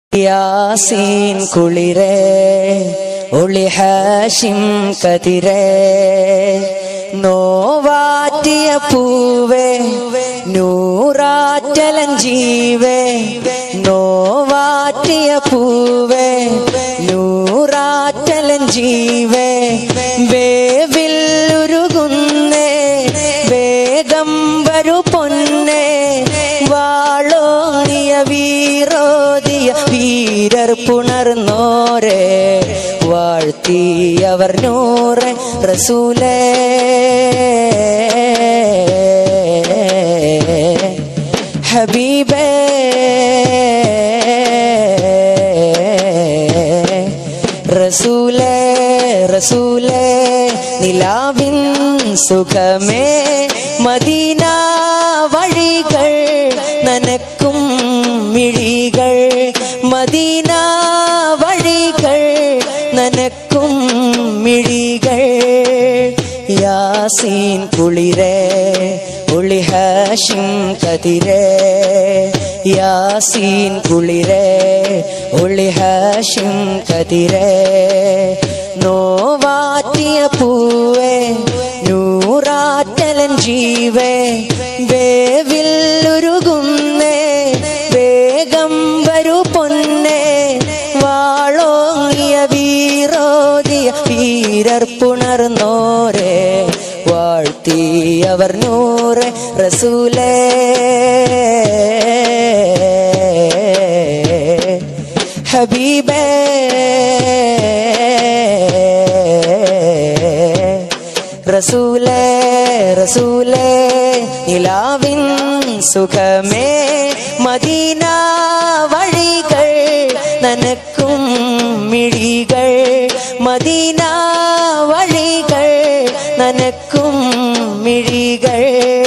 യാസീൻ കുളിരേ ഒളി ഹാഷിം കതിരേ നോവാറ്റിയ പൂവേ നൂറാറ്റലൻ ജീവേ നോവാറ്റിയ പൂവേ നൂറാറ്റലൻ ജീവേ വേവില്ലുരുകുന്നേ വേഗം വരു പൊന്നേ വാളോണിയ വീരോദിയ വീരർ പുണർന്നോരെ വാഴ്ത്തിയവർ നൂറെ റസൂലേ ഹബീബേ റസൂലേ റസൂലേ നിലാവിൻ സുഖമേ മദീന വഴികൾ നനക്കും മിഴികൾ മദീന വഴികൾ നനക്കും മിഴികൾ യാസീൻ കുളിരേ ഒളി ഹാഷിം കതിരേ യാസീൻ കുളിരേ ഒളി ഹാഷിം കതിരേ നോവാറ്റിയ പൂവേ നൂറാറ്റലൻ ജീവേ വേവില്ലുരുകുന്നേ വേഗം വരു പൊന്നേ വാളോങ്ങിയ വീരോദിയ വീരർ പുണർന്നോരെ വാഴ്ത്തിയവർ നൂറെ റസൂലേ ഹബീബേ റസൂലേ റസൂലേ നിലാവിൻ സുഖമേ മദീന വഴികൾ നനക്കും മിഴികൾ മദീന വഴികൾ നനക്കും മിഴികൾ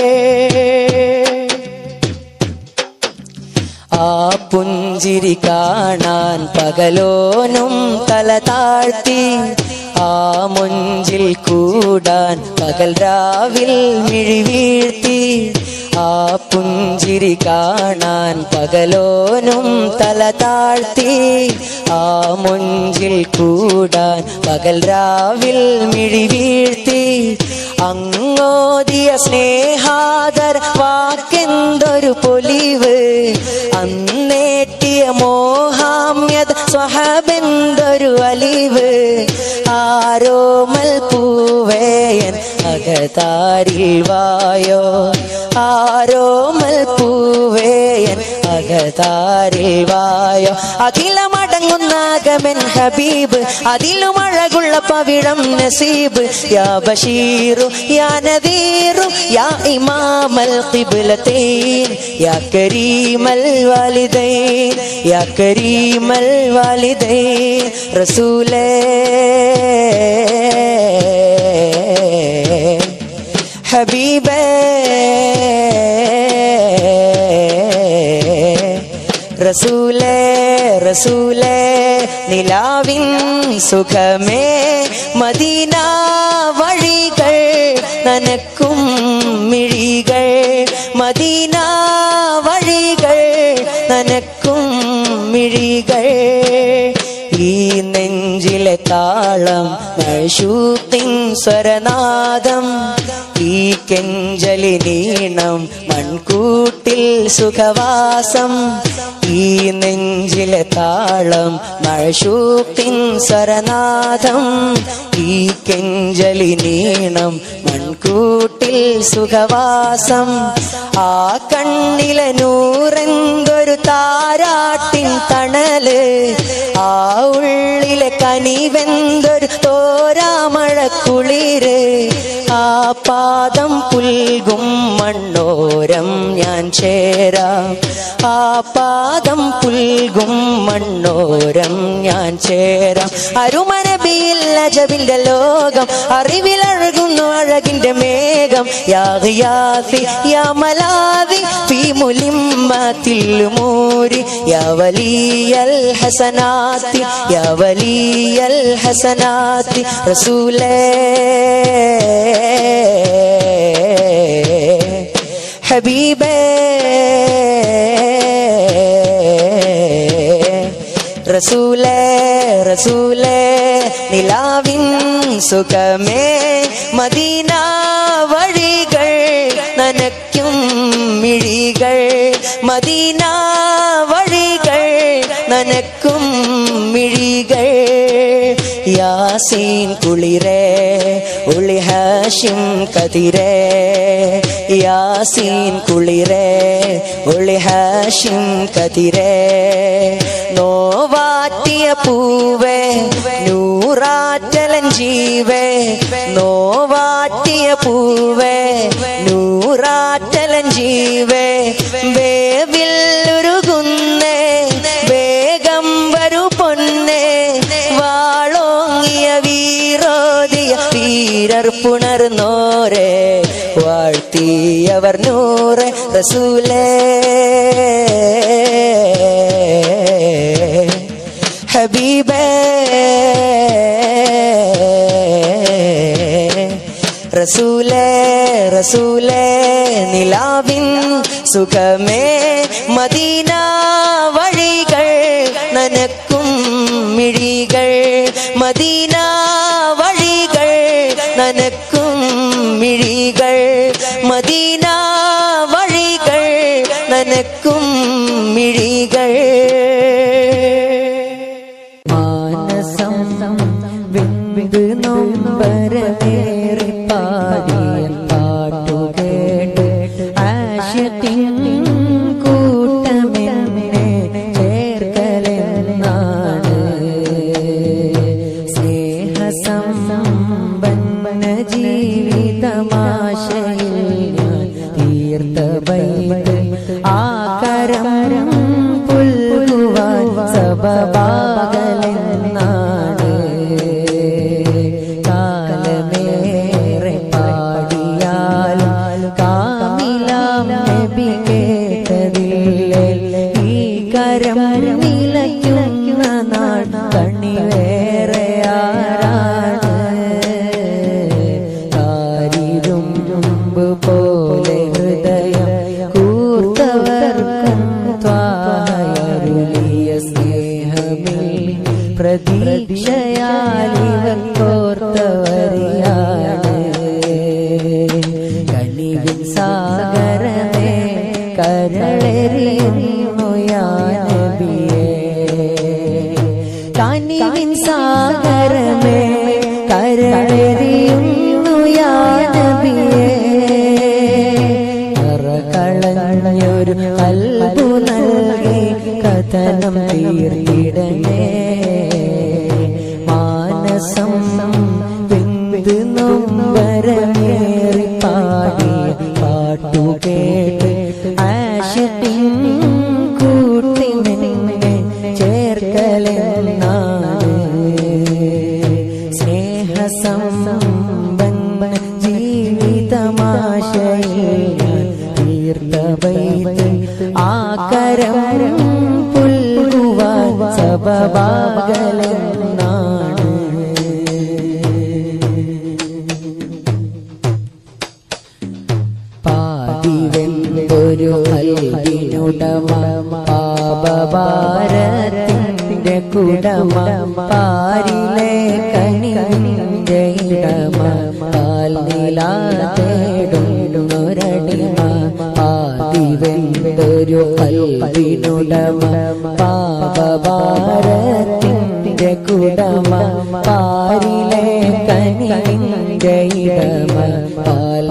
ആ പുഞ്ചിരി കാണാൻ പകലോനും തല താഴ്ത്തി ആ മുഞ്ചിൽ കൂടാൻ പകൽ രാവിൽ മിഴി വീഴ്ത്തി ആ പുഞ്ചിരി കാണാൻ പകലോനും തല താഴ്ത്തി ആ മുഞ്ചിൽ കൂടാൻ പകൽ രാവിൽ മിഴി വീഴ്ത്തി അങ്ങോദിയ സ്നേഹാദർ വാക്കെന്തൊരു പൊലിവ് അന്നേറ്റിയ മോഹാമ്യത സ്വഹബെന്തൊരു അലിവ് ആരോമൽ പൂവേയൻ അകതാരിൽ വായോ ആരോമൽ പൂവേയൻ അകതാരിൽ വായോ അഖിലമടങ്ങുന്നാഗമൻ ഹബീബ് അതിലും അഴകുള്ള പവിഴം നസീബ് യാ ബഷീറു യാ നദീറു യാ ഇമാമൽ ഖിബ്ലതൈൻ യാ കരീമൽ വാലിദൈൻ യാ കരീമൽ വാലിദൈൻ റസൂലേ ഹബീബേ റസൂലേ റസൂലേ നിലാവിൻ സുഖമേ മദീന വഴികൾ നനക്കും മിഴികൾ മദീന വഴികൾ നനക്കും മിഴികൾ ഈ നെഞ്ചിലെ താളം മഴൂത്തിൻ സ്വരനാദം ഈ കെഞ്ചലി നീണം മൺകൂട്ടിൽ സുഖവാസം ഈ നെഞ്ചിലെ താളം മഴൂത്തിൻ സ്വരനാദം ഈ കെഞ്ചലി നീണം മൺകൂട്ടിൽ സുഖവാസം ആ കണ്ണിലെ നൂറെന്തൊരു താരാട്ടിൻ തണല് ആ ഉള്ളിലെ കനിവെന്തൊരു തോരാമഴ കുളിര് ആ പാദം പുൽകും മണ്ണോരം ഞാൻ ചേരാം ആ പാദം പുൽകും മണ്ണോരം ഞാൻ ചേരാം അരുമനബിയിൽ അജബിന്റെ ലോകം അറിവിലഴകുന്നു അഴകിന്റെ മേഘം യാഹിയാസി യാ മലാദി ഫീ മുലിമ്മത്തിൽ മൂരി യാ വലിയൽ ഹസനാത്തി യാ വലിയൽ ഹസനാത്തി റസൂലേ ഹബീബേ റസൂലേ റസൂലേ നിലാവിൻ സുഖമേ മദീന വഴികൾ നനയ്ക്കും മിഴികൾ മദീന വഴികൾ നനക്കും മിഴികൾ യാസീൻ കുളിരേ ഉളി ഹാഷിം കതിരേ യാസീൻ കുളിരേ ഉളി ഹാഷിം കതിരേ നോവാറ്റിയ പൂവേ നൂറാറ്റലൻ ജീവേ നോവാറ്റിയ പൂവേ നൂറാറ്റലൻ ജീവേ വേവില്ലുരുകുന്നേ വേഗം വരൂ പൊന്നേ വാളോങ്ങിയ വീരോദിയ വീരർ പുണർന്നോരെ വാഴ്ത്തിയവർ നൂറെ റസൂലേ ഹബീബേ റസൂലേ റസൂലേ നിലാവിൻ സുഖമേ മദീന വഴികൾ നനക്കും മിഴികൾ മദീന വഴികൾ നനക്കും മിഴികൾ മദീന വഴികൾ നനക്കും മിഴികൾ മാനസം വെന്ത് നൊമ്പരമേറി പാടിയ പാട്ടു കേട്ട് ആശത്തിൻ കൂട്ടമെന്നെ ചേർക്കലെന്നാണ് സ്നേഹസമ്പന്ന ജീവിതമാശയിൽ ഞാൻ തീർത്ത ബൈബിൾ ആ കരം പുൽകുവാൻ സബബാകലെന്നാണ് കാലമേറെ പാടിയാലും കാമിലാം നബി കേട്ടതില്ലേ ഈ കരം നിലയ്ക്കുന്ന നാൾ കണിവേറെ ആരാണ് കാരിരുമ്പ് പോലെ ഹൃദയം കൂർത്തവർക്കും ത്വായരുളിയ സ്നേഹമിൽ പ്രതീക്ഷയാലിവർ കോർത്തവരിയാണ് കണിവിൻ സാഗരമേ കരളെറിയുന്നു യാനബിയേ കനിവിൻ സാഗരമേ കരളെറിയുന്നു യാനബിയേ കറകളഞ്ഞൊരു കൽബു നൽകി കഥനം തീർത്തിടണേ മാനസം വെന്ത് നൊമ്പരമേറി പാടി പാട്ടു കേട്ട് ആശത്തിൻ കൂട്ടിനെ ചേർക്കലെന്നാണ് സ്നേഹസമ്പന്ന ജീവിതമാശയിൽ തീർത്ത വൈദ്യ ആ കരം പുൽകുവാൻ സബബാകലെന്നാണ് പാതിവെന്തൊരു അൽവിനുടമ പാപഭാരത്തിൻ്റെ കുടമ പാരിലെ കനിന്റെ ഇടമ പാൽ നിലാതേടുന്നൊരടിമ പാതിവെന്തൊരു അൽവിനുടമ പാപഭാരത്തിൻ്റെ കുടമ പാരിലെ കനിന്റെ ഇടമ പാൽ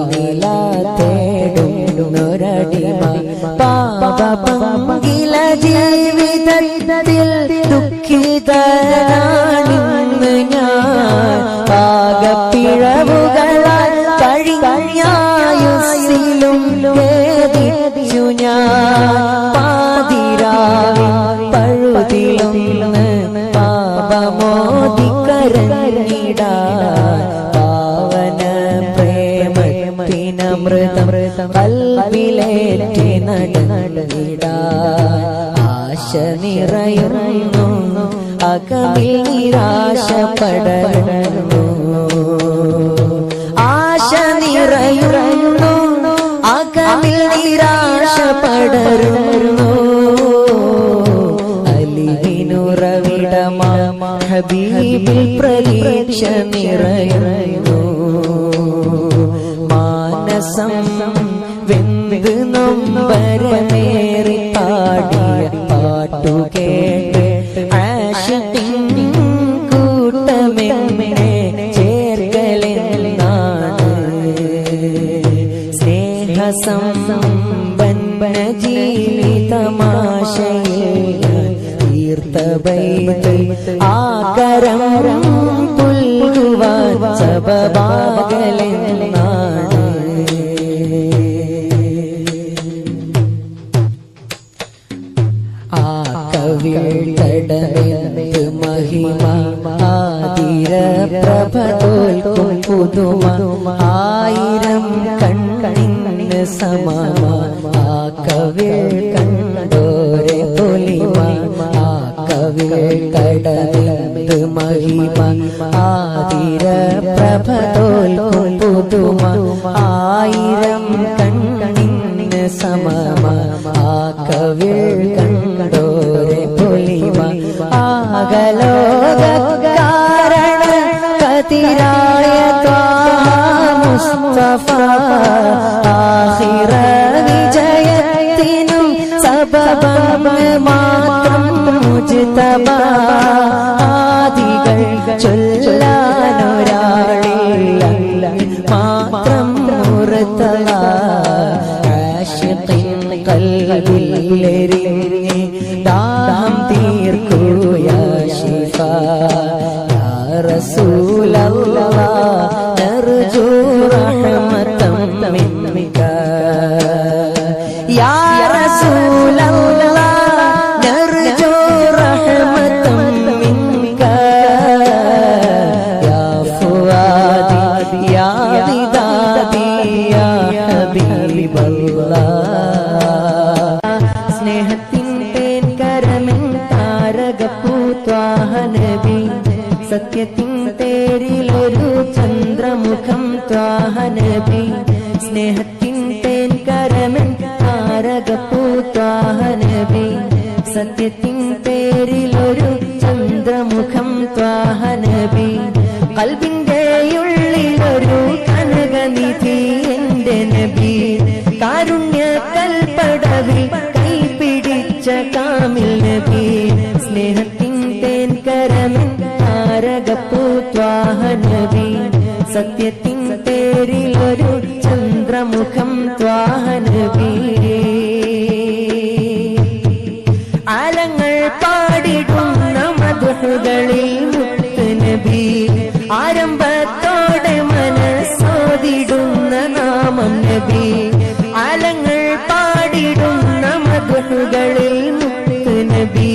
നിലാതേടുന്നൊരടിമ പാപപങ്കില ജീവിതത്തിൽ ദുഃഖിതനാണിന്ന് ഞാൻ പാകപ്പിഴവുകളാൽ കഴിഞ്ഞായുസിലും വേദിച്ചു ഞാൻ പാതിരാവിൽ പഴുതിലും പാപമോദിക്കരഞ്ഞിടാൻ പാവന പ്രേമത്തിനമൃതം കൽവിലേറ്റി നടന്നിടാൻ ആശ നിറയുന്നു അകമിൽ നിരാശപ്പെടണു ആശ നിറയുന്നു അകമിൽ നിരാശപ്പെടരുന്നു അലിവിനുറവി ഹബീബിൽ പ്രതീക്ഷ നിറയുന്നു മാനസം വെന്ത് നൊമ്പരമേറി പാടിയ പാട്ടു കേട്ട് ആശിത്തിൻ കൂട്ടമെന്നെ ചേർക്കലെന്നാണ് സ്നേഹസംബന്ധ ജീവിതമാശയിൽ തീർത്ഥബൈത്ത് ആകരം പുൽകുവാൻ സബബാകലെന്നാണ് ആ കവിൾത്തടമെന്ത് മഹിമ ആതിര പ്രഭ തോൽക്കും പുതുമ ആയിരം കണ്ണിന് സമമ ആ കവിൾ കണ്ടോരെ പൊലിമ ആ കവിൾത്തടമെന്ത് മഹിമ ആതിര പ്രഭ തോൽക്കും പുതുമ ആയിരം കണ്ണിന് സമമ ആ കവിൾ കണ്ടോരെ പൊലിമ ആകലോക കാരണ കതിരായ മുസ്തഫ ആഹിറ വിജയത്തിനും സബബം മാത്രം മുജ്തബ ആദികൾ ചൊല്ലാനൊരാളില്ല മാത്രം മുറുത്തല ആശിഖിൻ കൽബിലെരിഞ്ഞ് ദാഹം തീർക്കൂയ ശിഫ യാ റസൂലല്ലാഹ് നർജു റഹ്മതം മിൻക യാ റസൂലല്ലാഹ് നർജു റഹ്മതം മിൻക യാ ഫുആദി യാ വിദാദി യാ ഹബീബല്ലാഹ് സ്നേഹത്തിൻ തേൻ കരമൻ താരകപ്പൂത്വാഹനബി സത്യത്തിൻ തേരിലൊരു ചന്ദ്രമുഖം ത്വാഹനബി സ്നേഹത്തിൻ തേൻ കരമൻ താരകപ്പൂത്വാഹനബി സത്യത്തിൻ പേരിലൊരു ചന്ദ്രമുഖം ത്വാഹനബി കൽബിന്റെ ഉള്ളിലൊരു കനകനിധി എന്റെ നബി കാരുണ്യ കൽപ്പടവിൽ കൈപിടിച്ച കാമിൽ നബി സ്നേഹത്തിൻ തേൻ കരമൻ താരകപ്പൂത്വാഹനബി സത്യത്തിൻ പേരിലൊരു ചന്ദ്രമുഖം ത്വാഹനബി ആലങ്ങൾ പാടിടുന്ന മധുകളിൽ മുത്ത് നബി ആരംഭത്തോടെ മനസ്സോതിടുന്ന നാമം നബി ആലങ്ങൾ പാടിടുന്ന മധുകളിൽ മുത്ത് നബി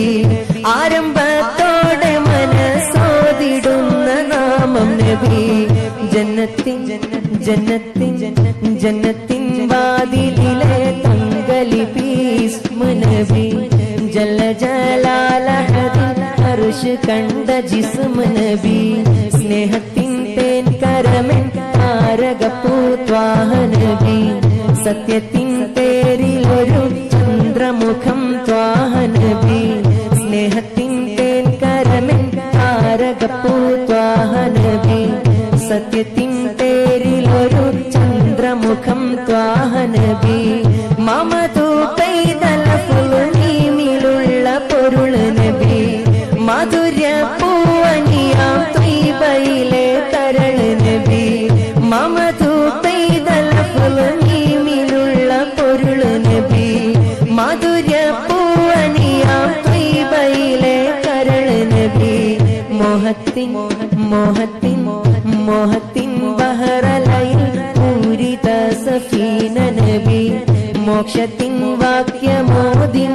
ആരംഭത്തോടെ മനസ്സോതിടുന്ന നാമം നബി ജന്നത്തിൻ ജന്നത്തിൻ ജന്നത്തിൻ വാതിലിലെ തങ്കലി ഭീസ്മ നബി ജല ജലാലഹദിൽ അർഷ് കണ്ട ജിസ്മ നബി സ്നേഹത്തിൻ തേൻ കരമൻ താരകപ്പൂത്വാഹ നബി സത്യത്തിൻ പേരിൽ ഒരു ചന്ദ്രമുഖം ത്വാഹ നബി സ്നേഹത്തിൻ തേൻ കരമൻ താരകപ്പൂത്വാഹ നബി സത്യത്തിൻ പേരിൽ ഒരു ചന്ദ്രമുഖം ത്വാഹ നബി മമതു പെയ്തലഫുളീമിലുള്ള പൊരുള് നബി മധുര പൂവനിയാം ത്വീബയിലെ കരള് നബി മമതു പെയ്തലഫുളീമിലുള്ള പൊരുള് നബി മധുര പൂവനിയാം ത്വീബയിലെ കരള് നബി മോഹത്തിൻ മോഹത്തിൻ മോഹത്തിൻ ബഹറലയിൽ പൂരിത സഫീന നബി മോക്ഷത്തിൻ വാക്യമോദിൻ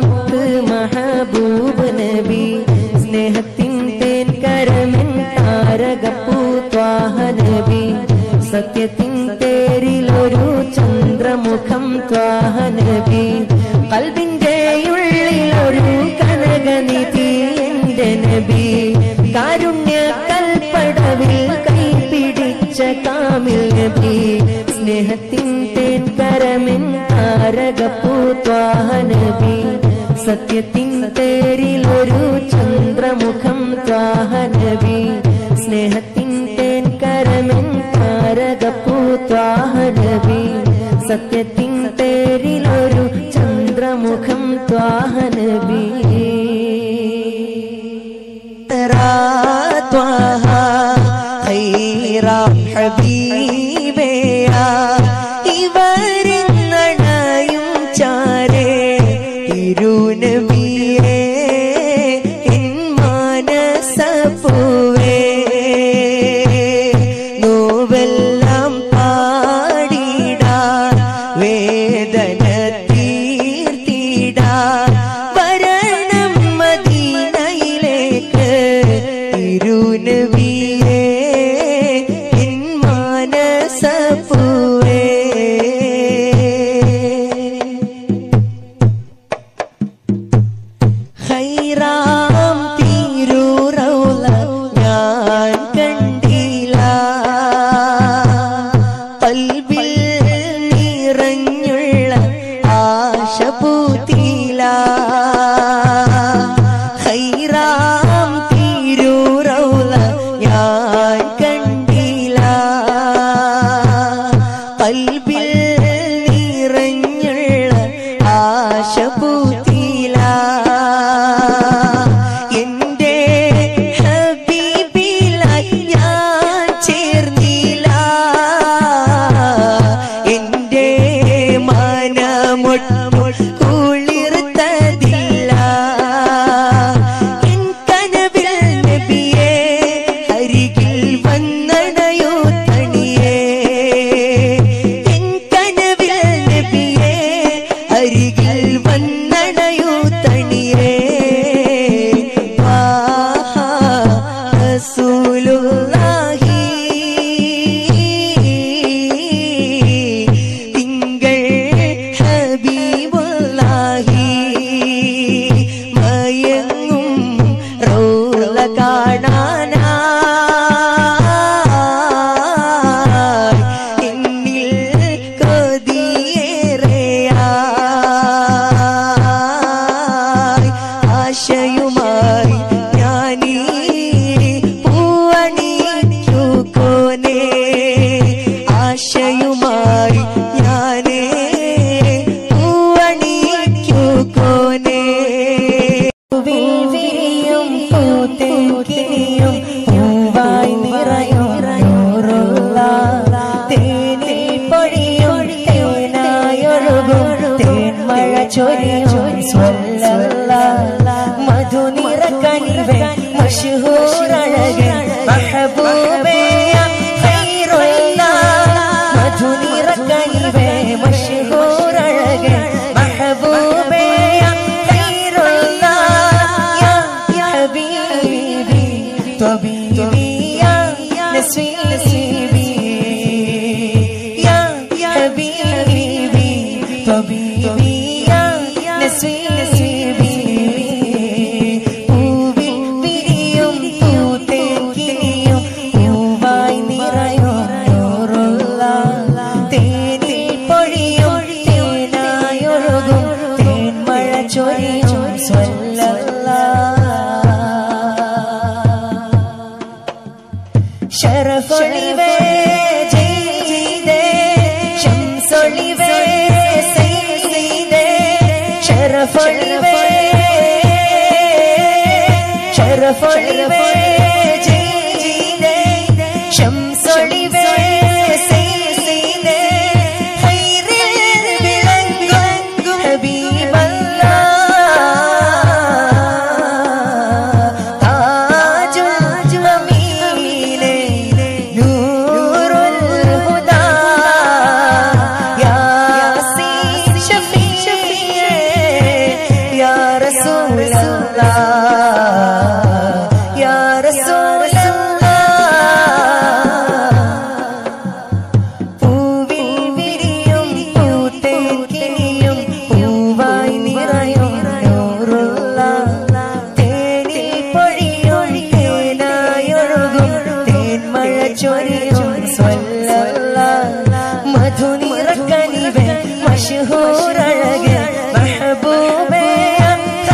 മഹബൂബ് നബി സ്നേഹത്തിൻ തേൻ കരമൻ താരകപ്പൂത്വാഹ നബി സത്യത്തിൻ തേരിലൊരു ചന്ദ്രമുഖം ത്വാഹ നബി കൽബിന്റെ ഉള്ളിലൊരു കനകനിധി എന്റെ നബി കാരുണ്യ കൽപ്പടവിൽ കൈപിടിച്ച കാമിൽ നബി സ്നേഹത്തിൻ തേൻ കരമിൻ താരകപ്പൂത്വാഹ നബി സത്യത്തിൻ പേരിൽ ഒരു ചന്ദ്രമുഖം ത്വാഹനബി സ്നേഹത്തിൻ തേൻ കരമെൻ താരകപ്പൂ ത്വാഹനബി സത്യത്തിൻ പേരിൽ ഒരു ചന്ദ്രമുഖം ത്വാഹനബി طه خير حبيبيയ ഇവരിന്നണയും ചാരേ തിരുനബിയേ എൻ മനസപ്പൂവേ നോവെല്ലാം പാടിടാൻ വേദന തീർത്തിടാൻ വരണം മദീനയിലേക്ക് തിരുനബിയേ എൻ മനസപ്പൂവേ ഹൈറാം തിരുറൗല ഞാൻ കണ്ടില്ല കൽബിൽ നിറഞ്ഞുള്ള ആശ പൂത്തില ഹൈറാം തിരുറൗല ഞാൻ കണ്ടില്ല കൽബിൽ നിറഞ്ഞുള്ള ആശ പൂത്തില എന്റെ ഹബീബിലായി ഞാൻ ചേർന്നില്ല എന്റെ മനമൊട്ടു കുളിർത്തതില്ല എൻ കനവിൽ നബിയേ അരികിൽ വന്നണയോ തണിയേ എൻ കനവിൽ നബിയേ അരികിൽ വന്നണയോ തണിയേ വാഹാ റസൂലുള്ളാഹി തിങ്കൾ ഹബീബുള്ളാഹി മയങ്ങും റൗള കാണാനായി എന്നിൽ കൊതിയേറെയായി ആശയുമായി ഞാനീ പൂവണിക്കോനെ ആശയുമായി ഞാനേ പൂവണിക്കോനെ പൂവിൽ വിരിയും പൂത്തേക്കിനിയും പൂവായി നിറയും നൂറുള്ള തേനിൽ പൊഴിയും തേനായൊഴുകും തേൻമഴ ചൊരിയും സ്വല്ലല്ല മധു നിറക്കനിവേ മഷഹൂറഴകൻ മഹബൂബേ ഖൈറുള്ള മധു നിറക്കനിവേ മഷഹൂറഴകൻ മഹബൂബേ ഖൈറുള്ള യാ ഹബീബി طبيبي يا نسيبي يا حبيبي طبيبي يا نسيبي പൂവിൽ വിരിയും പൂത്തേക്കിനിയും പൂവായി നിറയും നൂറുള്ള തേനിൽ പൊഴിയും തേനായൊഴുകും തേൻമഴ ചൊരിയും ശരഫൊളിവേ ജയ്ദേ ശംസൊളിവേ സയ്യിദേ ശരഫൊളിവേ ശരഫൊളിവേ ജയ്ദേ ശംസൊളിവേ സയ്യിദേ ഖൈറിൽ വിളങ്ങും ഹബീബല്ലാ താജുൽ അമീനെ നൂറുൽ ഹുദാ യാസീൻ ഷഫീഅ യാ റസൂലല്ലാഹ് യാ റസൂലല്ലാഹ് പൂവിൽ വിരിയും പൂത്തേക്കിനിയും പൂവായി നിറയും നൂറുള്ള തേനിൽ പൊഴിയും തേനായൊഴുകും തേൻമഴ ചൊരിയും സ്വല്ലല്ല മധു നിറക്കനിവൻ മഷഹൂറഴകൻ മഹബൂബേ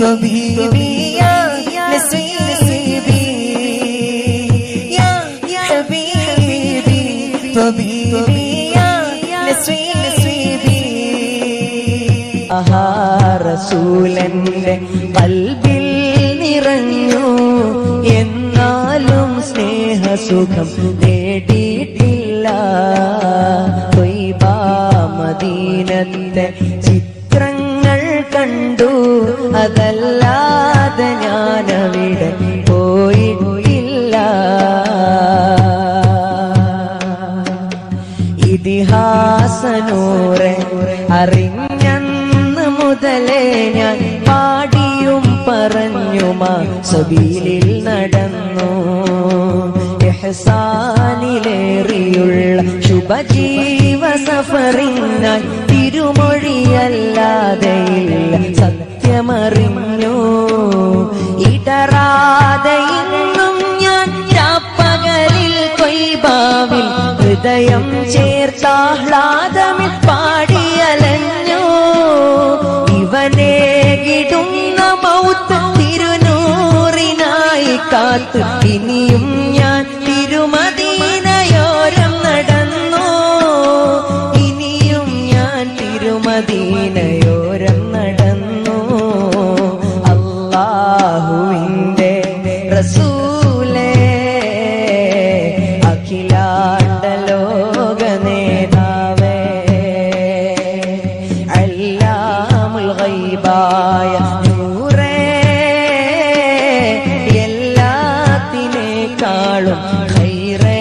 طبيبي يا نسيبي يا حبيبي طبيبي يا نسيبي ആഹാ റസൂലന്റെ കൽബിൽ നിറഞ്ഞു എന്നാലും സ്നേഹസുഖം നേടിയിട്ടില്ല ത്വയ്ബാ മദീനത്തെ ചിത്രങ്ങൾ കണ്ടു അതല്ലാതെ ഞാനവിടെ പോയിട്ടില്ല ഇതിഹാസനൂറെ അറിഞ്ഞന്ന് മുതലേ ഞാൻ പാടിയും പറഞ്ഞുമാ സബീലിൽ നടന്നു എഹസാനിലേറിയുള്ള ശുഭജീവ സഫറിനായി തിരുമൊഴിയല്ലാതെ ഇല്ല സത്യമറിഞ്ഞു ഇടറാതെ ഇന്നും ഞാൻ രാപ്പകലിൽ കൊയ്ബാവിൽ ഹൃദയം ചേർത്താഹ്ലാദമിൽ പാടിയലഞ്ഞു ഇവനെ കിടുന്ന മൗത്ത് തിരുനൂറിനായി കാത്ത് ഇനിയും ഞാൻ തിരുമദീനയോരം നടന്നു ഇനിയും ഞാൻ തിരുമദീനയോരം നടന്നു അള്ളാഹുവിൻ്റെ റസൂലേ അഖിലാണ്ട ലോക നേതാവേ അല്ലാമുൽ ഗൈബായ നൂറേ എല്ലാത്തിനേക്കാളും ഖൈറേ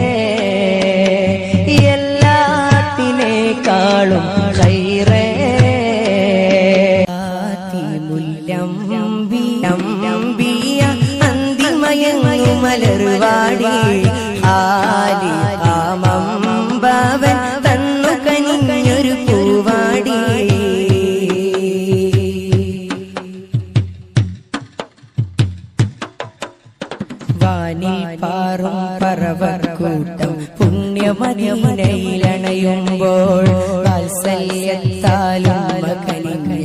എല്ലാത്തിനേക്കാളും ഖൈറേ മുല്ലംബിയ അന്തിമയങ്ങു മലർവാടി ആലി ആമമ്പവൻ തന്നു കനിഞ്ഞൊരു പൂവാടി വാനിൽ പാറും പറവർക്കൂട്ടം പുണ്യമദീനയിലണയുമ്പോൾ വാത്സല്യത്താലും മകനിഞ്ഞ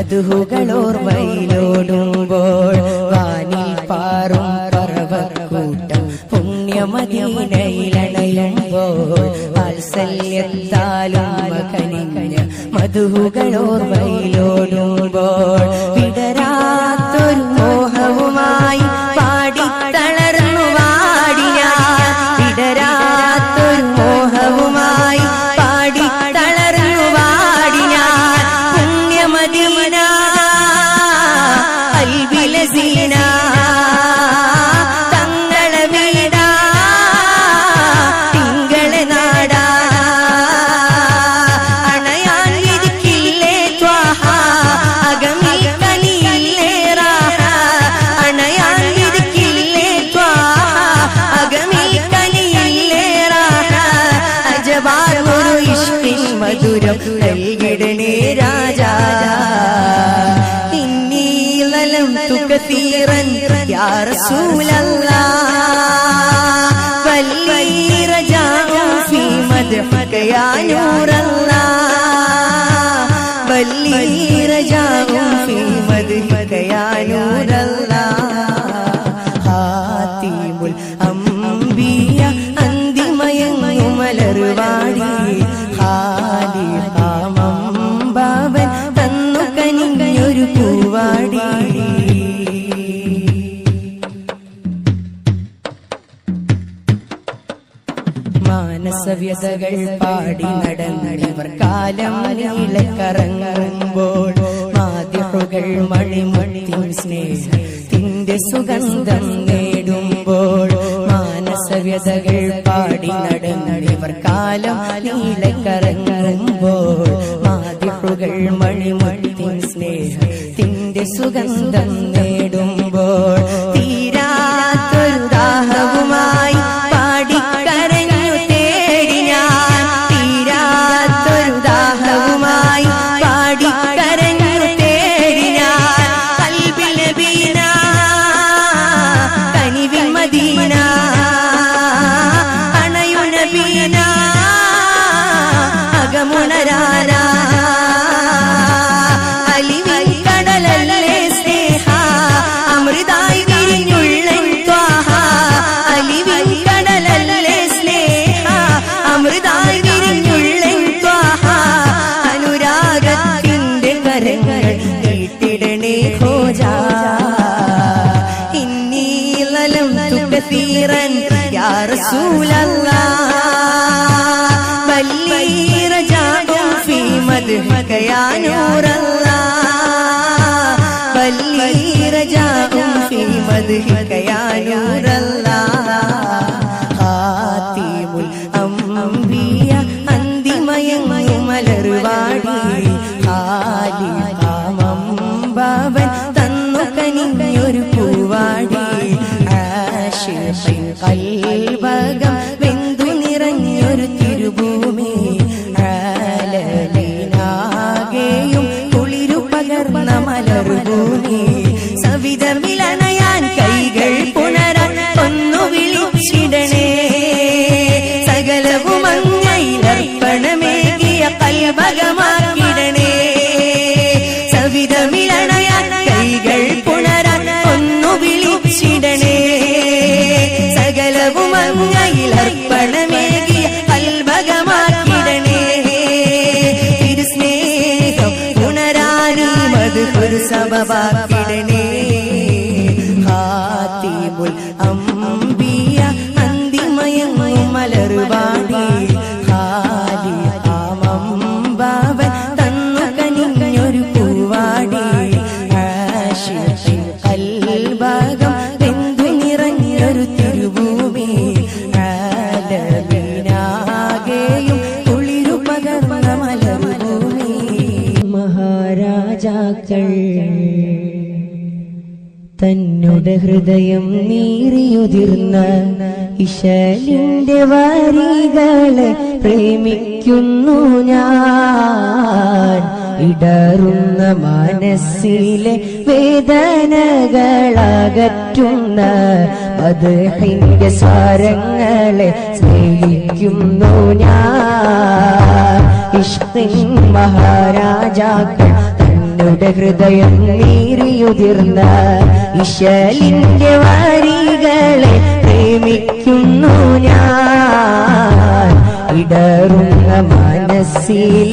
മധുഹുകളോർമ്മയിലോടുമ്പോൾ വാനിൽ പാറും പറവർക്കൂട്ടം പുണ്യമദീനയിലണയുമ്പോൾ വാത്സല്യത്താലും മകനിഞ്ഞ മധുഹുകളോർമ്മയിലോടുമ്പോൾ വിടരാത്തൊരു മോഹവുമായി പാടി തളർന്നു വാടി ഞാൻ വിടരാത്തൊരു മോഹവുമായി പാടി തളർന്നു വാടി ഞാൻ പുണ്യമദീന അൽബിലസീന തങ്ങളെ വീടാ തിങ്കളെ നാടാ അണയാൻ ഇരിക്കില്ലേ ത്വാഹ അകമിൽ കനിയില്ലേ റാഹ അണയാൻ ഇരിക്കില്ലേ ത്വാഹ അകമിൽ കനിയില്ലേ റാഹ അജബാറൊരു ഇഷ്ടിൻ മധുരം നൽകിടണേ രാജാ إني ظلمت كثيرا يا رسول الله بل لي رجاء في مدحك يا نور الله بل لي رجاء في مدحك يا نور الله خاتم الأنبياء അന്തിമയങ്ങു മലർവാടി ഹാലിഹാമമ്പാവൻ തന്നു കനിഞ്ഞൊരു പൂവാടി മാനസവ്യതകൾ പാടി നടന്നവർ കാലം നീളെ കറങ്ങുമ്പോൾ മാതിഹുകൾ മണിമണിയും സ്നേഹത്തിന്റെ സുഗന്ധം നേടുമ്പോൾ മാനസവ്യതകൾ പാടി നടന്നവർ കാലം നീളെ കറങ്ങുമ്പോൾ മാതിഹുകൾ മണിമണിയും സ്നേഹത്തിന്റെ സുഗന്ധം നേടുമ്പോൾ തീരാത്തൊരു ദാഹവുമായി പാടി കരഞ്ഞു തേടി ഞാൻ തീരാത്തൊരു ദാഹവുമായി പാടി കരഞ്ഞു തേടി ഞാൻ കൽബിൽ നബീന കനിവിൻ മദീന അണയു നബീന അകമുണരാന അലിവിൻ കടലല്ലേ സ്നേഹ മദ്ഹിക്കയാനൂറല്ല വലിയ റജാഉം ഫീ മദ്ഹിക്കയാനൂറല്ല ഹാത്തിമുൽ അംബിയ അന്തിമയങ്ങു മലർവാടി ഹാലിമാമം ബാബൻ തന്നു കനിഞ്ഞൊരു പൂവാടി ആശിഷിൻ കൽവകം വെന്തു നിറഞ്ഞൊരു തിരുഭൂമി ആലലിനാകെയും കുളിരു പകർന്ന മലർഭൂമി സവിതമിലണയാൻ കൈകൾ പുണരാൻ ഒന്നു വിളിച്ചിടണേ സകലവും അങ്ങയിലർപ്പണമേകിയ കൽഭകമാക്കിടണേ സവിതമിലണയാൻ കൈകൾ പുണരാൻ ഒന്നു വിളിച്ചിടണേ സകലവും അങ്ങയിലർപ്പണമേകിയ കൽഭകമാക്കിടണേ തിരുസ്നേഹം ഉണരാനും അത് ഒരു സഭവാക്കിടണേ ഹാത്തിമുൽ അംബിയ അന്തിമയങ്ങു മലർവാടി ഹാലിഹാമം ബാബൻ തന്നു കനിഞ്ഞൊരു പൂവാടി ആശിഷിൻ കൽഭാഗം വെന്തു നിറഞ്ഞൊരു തിരുഭൂമി ആലമീനാകെയും കുളിരു പകർന്ന മലർഭൂമി മഹാരാജാക്കൾ തന്നുടെ ഹൃദയം നീറിയുതിർന്ന ഇശലിന്റെ വരികളെ പ്രേമിക്കുന്നു ഞാൻ ഇടറുന്ന മനസ്സിലെ വേദനകളകറ്റുന്ന മധുഹിന്റെ സാരങ്ങളെ സ്നേഹിക്കുന്നു ഞാൻ ഇഷ്കിൻ മഹാരാജാക്കൾ തന്നുടെ ഹൃദയം നീറിയുതിർന്ന ഇശലിന്റെ വരികളെ പ്രേമിക്കുന്നു ഞാൻ ഇടറുന്ന മനസ്സിൽ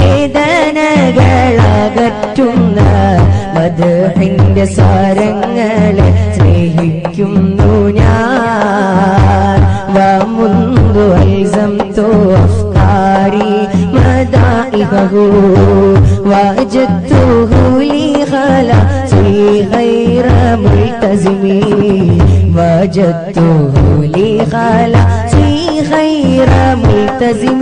വേദനകളകറ്റുന്ന മധുഹിന്റെ സാരങ്ങളെ സ്നേഹിക്കുന്നു ഞാൻ ومنذ ألزمت أفكاري مدائحه وجدته لي خلاصي غير ملتزم وجدته لي خلاصي غير ملتزم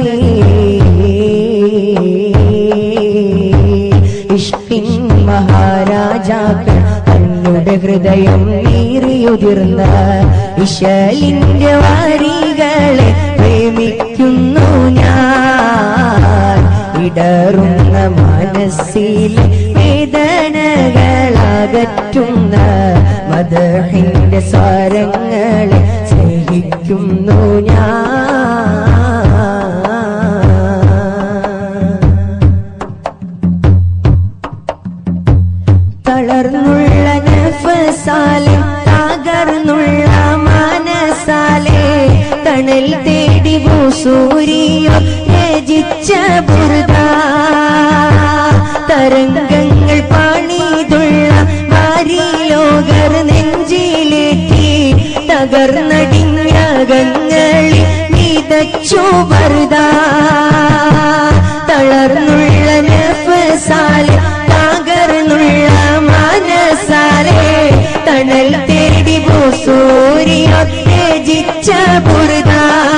ഇഷ്കിൻ മഹാരാജാക്കൾ തന്നുടെ ഹൃദയം നീറിയുതിർന്ന ഇശലിന്റെ വരികളെ പ്രേമിക്കുന്നു ഞാൻ ഇടറുന്ന മനസ്സിലെ വേദനകളകറ്റുന്ന മദഹിന്റെ സ്വരങ്ങളെ സ്നേഹിക്കുന്നു ഞാൻ തളർന്നുള്ള നഫസാലെ തകർന്നുള്ള മനസാലെ തണൽ തേടി സൂര്യോ രചിച്ച ബുർദ തരംഗങ്ങൾ പണിതുള്ള വാരിലോകർ നെഞ്ചിലേറ്റി തകർന്നടിഞ്ഞകങ്ങളിൽ മിതച്ചു ബർദ തളർന്നുള്ള നഫസാലെ തകർന്നുള്ള മനസാലെ തണൽ തേടി സൂര്യ രചിച്ച ബുർദ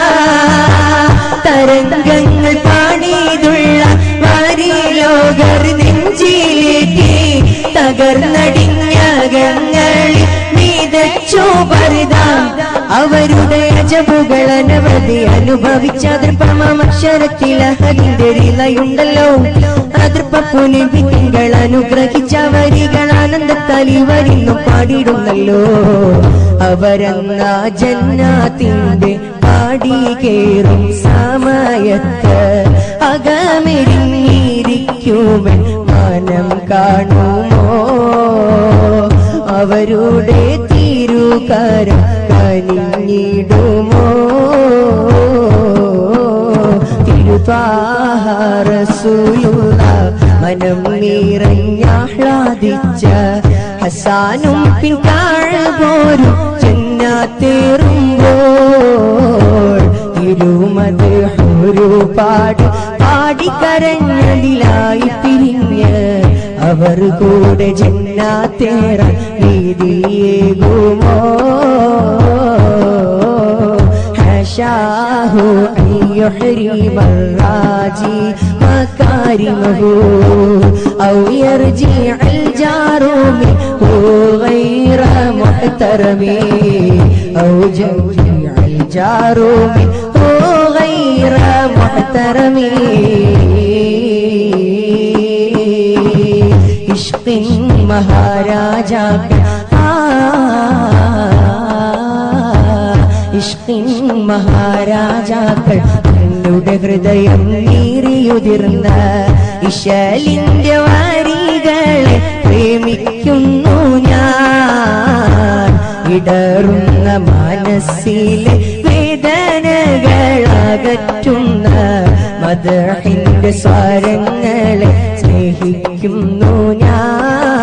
തരംഗങ്ങൾ പാടിയതുള്ള വാരിലോകർ നെഞ്ചിലേറ്റി തകർന്നടിഞ്ഞകങ്ങളിൽ മിതച്ചു ബർദ അവരുടെ അജബുകൾ അനവധി അനുഭവിച്ച ദൃപ്പമക്ഷരത്തിൽ അഹദിന്റെ റിലയുണ്ടല്ലോ അതിർപ്പുനികൾ അനുഗ്രഹിച്ച വരികൾ ആനന്ദത്താലി വരുന്നു പാടിടുന്നല്ലോ അവരെന്ന ജന്നാത്തിന്റെ പാടി കേറും സമയത്ത് അകമെരിഞ്ഞിരിക്കുമൻ മനം കാണുമോ അവരുടെ തിരുകരം കനിഞ്ഞിടുമോ തിരുതാഹറസൂലുള്ള മനം നിറഞ്ഞാഹ്ലാദിച്ച ഹസാനും പിൻകാഴ്പോരും ചെന്നാത്തേറുമ്പോൾ ഇരുമത് ഒരുപാട് പാടി പാടിക്കരഞ്ഞതിലായി പിരിഞ്ഞ് അവർ കൂടെ ജന്നാത്തേറ വീതിയേകുമോ حاشاه أن يحرم الراجي مكارمه أو يرجع الجار منه غير محترم أو يرجع الجار منه غير محترم ഇഷ്ക മഹാരാജാക്കൾ ഇഷ്കിൻ മഹാരാജാക്കൾ തങ്ങളുടെ ഹൃദയം നീറിയുതിർന്ന ഇശലിന്റെ വാരികളെ പ്രേമിക്കുന്നു ഞാൻ ഇടറുന്ന മനസ്സിലെ വേദനകളകറ്റുന്ന മദഹിന്റെ സ്വരങ്ങളെ സ്നേഹിക്കുന്നു ഞാൻ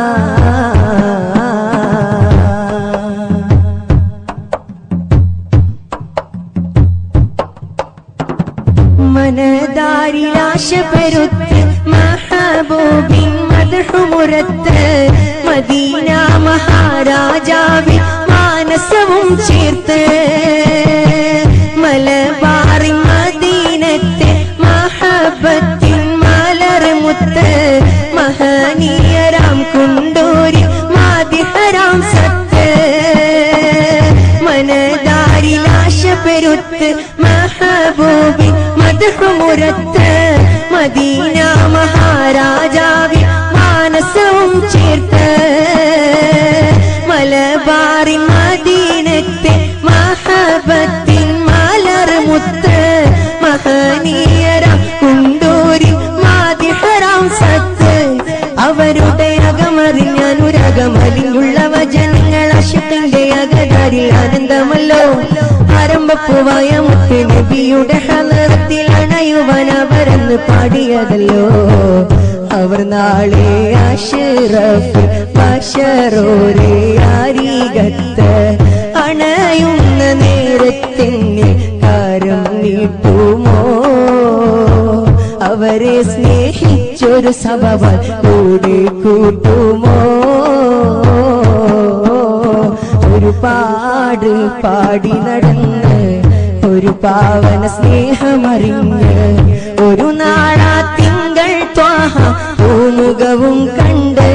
മനദാരിലാശ പെരുത്ത് മഹബൂബിൻ മധുമുരത്ത് മദീന മഹാരാജാവിൻ മാനസവും ചേർത്ത് മലബാറി മദീനത്തെ മഹബത്തിൻ മലർമുത്ത് മഹനീയരാം കുണ്ടൂരി മാതിഹരാം സത്ത് മനദാരിലാശ പെരുത്ത് മഹബൂബി മധുമുരത്ത് മദീന മഹാരാജാവി മാനസവും ചേർത്ത് മലബാറി മദീനത്തെ മഹബത്തിൻ മലർമുത്ത് മഹനീയരാം കുണ്ടൂരി മാതിഹരാം സത്ത് അവരുടെ അകമറിഞ്ഞാനുരകമലിഞ്ഞുള്ള വചനങ്ങൾ അശുക്കിന്റെ അകതാരിൽ ആനന്ദമല്ലോ ആരംഭപ്പുവായ മുത്ത് നബിയുടെ ഹലറത്തിൽ അണയുവാൻ അവരെന്ന് പാടിയതല്ലോ അവർ നാളെ അഷറഫ് ബഷറോരെ അരികത്ത് അണയുന്ന നേരത്തിന് കാരം നീട്ടുമോ അവരെ സ്നേഹിച്ചൊരു സഭവ കൂടെ കൂട്ടുമോ ഒരുപാട് പാടി നടന്ന് ഒരു പാവന സ്നേഹമറിഞ്ഞ് ഒരു നാളാ തിങ്കൾ ത്വാഹ പൂമുഖവും കണ്ട്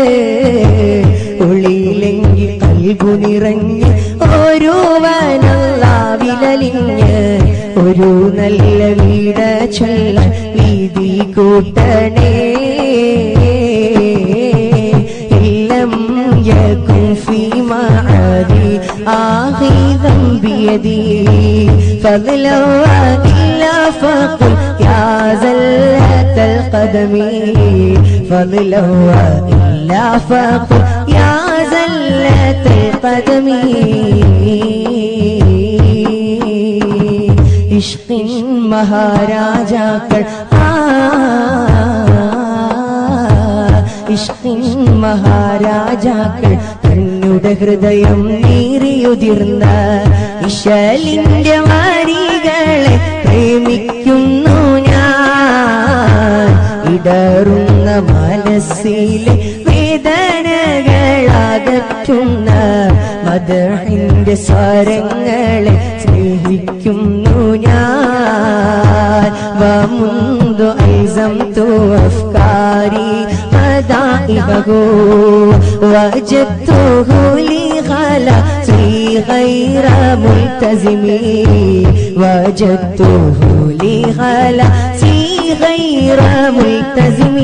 ഒളിയിലെങ്കിൽ കൽകു നിറഞ്ഞ് ഒരുവനല്ലാവിലലിഞ്ഞ് ഒരു നല്ല വീട ചൊല്ല വീതി കൂട്ടണേ لم يكن في معادي آخذا بيدي فضلا إلا فقل يا زلة القدم فضلا إلا فقل يا زلة القدم ഇഷ്കിൻ മഹാരാജാക്കൾ ആ ഇഷ്കിൻ മഹാരാജാക്കൾ തന്നുടെ ഹൃദയം നീറിയുതിർന്ന ഇശലിന്റെ വാരികളെ പ്രേമിക്കുന്നു ഞാൻ ഇടറുന്ന മനസ്സിലെ വേദനകളകറ്റുന്ന മദഹിന്റെ സ്വരങ്ങളെ സ്നേഹിക്കുന്നു ഞാൻ ومنذ ألزمت أفكاري مدائبه وجدته لي خلاصي غير ملتزم وجدته لي خلاصي غير ملتزم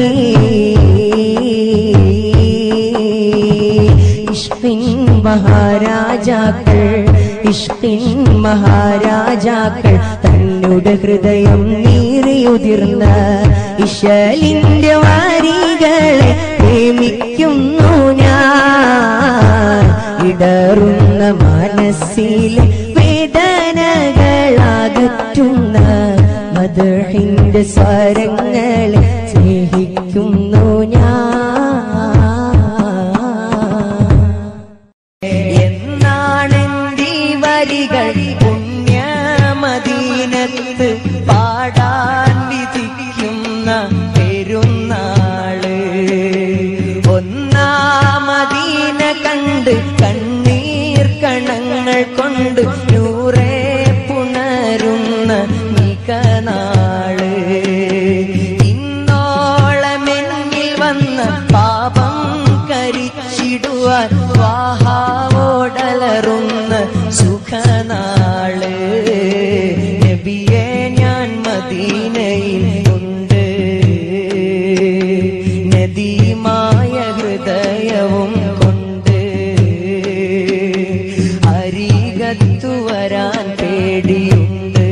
ഇഷ്കിൻ മഹാരാജാക്കൾ ഇഷ്കിൻ മഹാരാജാക്കൾ തന്നുടെ ഹൃദയം നീറിയുതിർന്ന ഇശലിന്റെ വാരികളെ പ്രേമിക്കുന്നു ഞാൻ ഇടറുന്ന മനസ്സിലെ വേദനകളകറ്റുന്ന മധുഹിന്റെ സ്വരങ്ങളെ സ്നേഹിക്കുന്നു ഞാൻ എന്നാണെന്തി വരികൾ പുണ്യമദീനത്ത് പാടാൻ വിധിക്കുന്നത് കണ്ട് കണ്ണീർ കണങ്ങൾ കൊണ്ട് നൂറേ പുണരുന്ന മികനാള് ഇന്നോളമെന്നിൽ വന്ന പാപം കരിച്ചിടുവാൻ വാഹാവോടലറുന്ന സുഖനാള് നബിയെ ഞാൻ മദീനയിൽ ഉണ്ട് നദീമായ ഹൃദയവും കൊണ്ട് അരികത്തു വരാൻ പേടിയുണ്ട്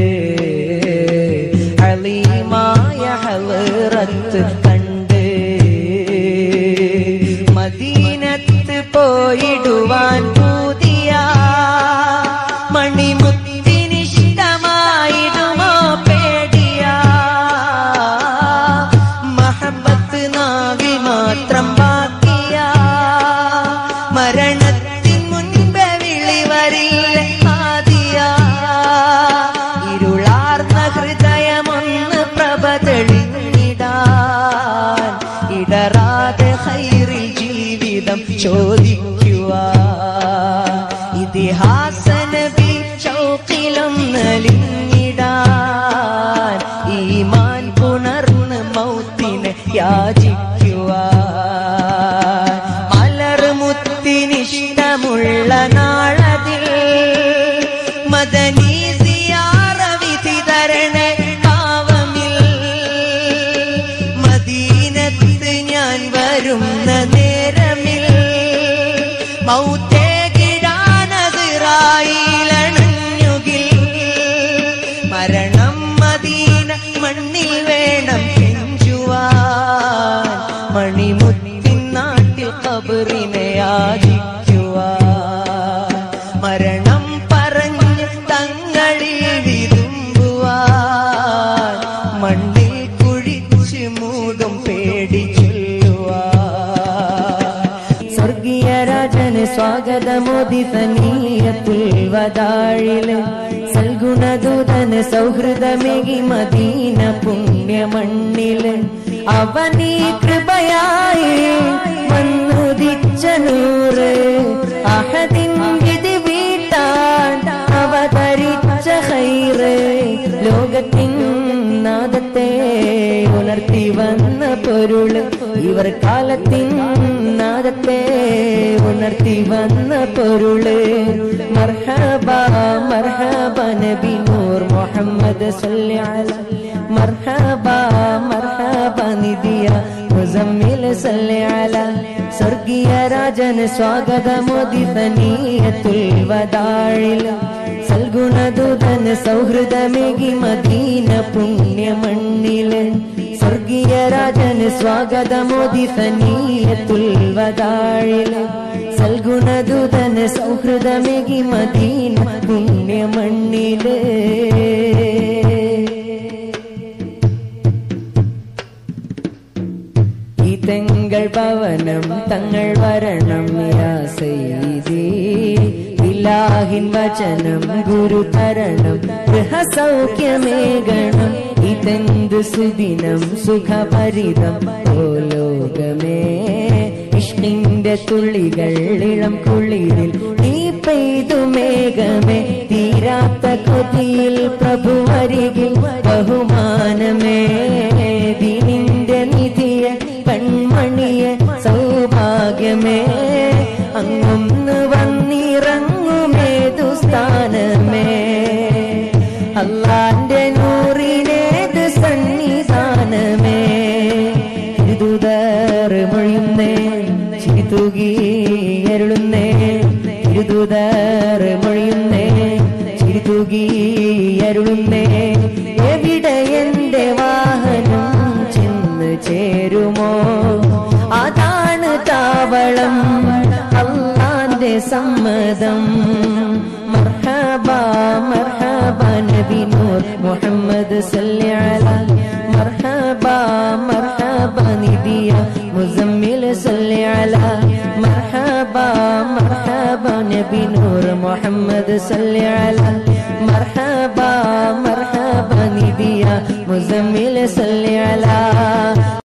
അളീമായ ഹലറത്ത് കണ്ട് മദീനത്ത് പോയിടുവാൻ പൂതിയ മണിമുത്തിനിഷ്ടമായിടുമോ പേടിയ മഹബത്ത് നാവിൽ മാത്രം ബാക്കിയ മരണത്തിൻ മുൻപ് വിളി വരില്ല ആദിയ ഇരുളാർന്ന ഹൃദയമൊന്ന് പ്രഭ തെളിഞ്ഞിടാൻ ഇടറാതെ ഹൈറിൽ ജീവിതം ചോദിക്കുവാൻ ഇതിഹാസ നബി ചൗക്കിലൊന്നലിഞ്ഞിടാൻ ഈമാൻ പുണർന്ന് മൗത്തിനെ യാചിക്കുവാൻ മലർമുത്തിനിഷ്ടമുള്ള നാളതിൽ മദനീ സിയാറ വിധി തരണേ പാവമിൽ മദീനത്ത് ഞാൻ വരുന്ന നേരമിൽ മൗത്തേ കിടാനതിറായിലണഞ്ഞുകിൽ മരണം മദീന മണ്ണിൽ വേണം കെഞ്ചുവാൻ മണിമുത്തിൻ നാട്ടിൽ കബറിനെ യാചിക്കുവാൻ മരണം പറഞ്ഞ് തങ്ങളിൽ വിതുമ്പുവാൻ മണ്ണിൽ കുഴിച്ച് മൂടും പേടി ചൊല്ലുവാൻ സ്വർഗീയ രാജന് സ്വാഗതമോദി സനീയത്തിൽ വതാഴില് സൽഗുണദൂതന് സൗഹൃദമേകി മദീന പുണ്യമണ്ണില് അവനീ കൃപയായി വന്നുദിച്ച നൂറ് അഹദിൻ വിധി വീട്ടാൻ അവതരിച്ച ഹൈറ് ലോകത്തിൻ നാദത്തെ ഉണർത്തി വന്ന പൊരുള് ഇവർ കാലത്തിൻ നാദത്തെ ഉണർത്തി വന്ന പൊരുള് മർഹബ മർഹബ നബി നൂർ മുഹമ്മദ് സല്ലി അല മർഹബ മർഹബ നിദിയ മുസമ്മിൽ സല്ലി അല സ്വർഗീയ രാജന് സ്വാഗതമോദി സനീയത്തുൽ വദാഴില് സൽഗുണദൂതന് സൗഹൃദമേകി മദീന പുണ്യമണ്ണില് സ്വർഗീയ രാജന് സ്വാഗതമോദി സനീയത്തുൽ വദാഴില് സൽഗുണദൂതന് സൗഹൃദമേകി മദീന പുണ്യമണ്ണില് ഈ തെങ്കൾ ഭവനം തങ്ങൾ വരണം യാ സയ്യിദി ഇലാഹിൻ വചനം ഗുരു തരണം ഗൃഹസൗഖ്യമേകണം ഇതെന്ത് സുദിനം സുഖഭരിതം ഓ ലോകമേ ഇഷ്ടിന്റെ തുള്ളികൾ ഇളം കുളിരിൽ നീ പെയ്തു മേഘമേ തീരാത്ത കൊതിയിൽ പ്രഭു അരികിൽ ബഹുമാനമേ ദിനിന്റെ നിധിയെ കൺമണിയെ സൗഭാഗ്യമേ അങ്ങൊന്ന് വന്നിറങ്ങുമേതു സ്ഥാനമേ അള്ളാന്റെ നൂറിനേത് സന്നിധാനമേ തിരുതുതർ മൊഴിയുന്നേ ചിരിതുകി അരുളുന്നേ തിരുതുതർ മൊഴിയുന്നേ ചിരിതുകി അരുളുന്നേ എവിടെ എന്റെ വാഹനം ചെന്ന് ചേരുമോ അതാണ് താവളം അള്ളാന്റെ സമ്മതം മർഹബ മർഹബ നബി നൂർ മുഹമ്മദ് സല്ലി അല മർഹബ മർഹബ നിദിയ മുസമ്മിൽ സല്ലി അല മർഹബ മർഹബ നബി നൂർ മുഹമ്മദ് സല്ലി അല മർഹബ മർഹബ നിദിയ മുസമ്മിൽ സല്ലി അല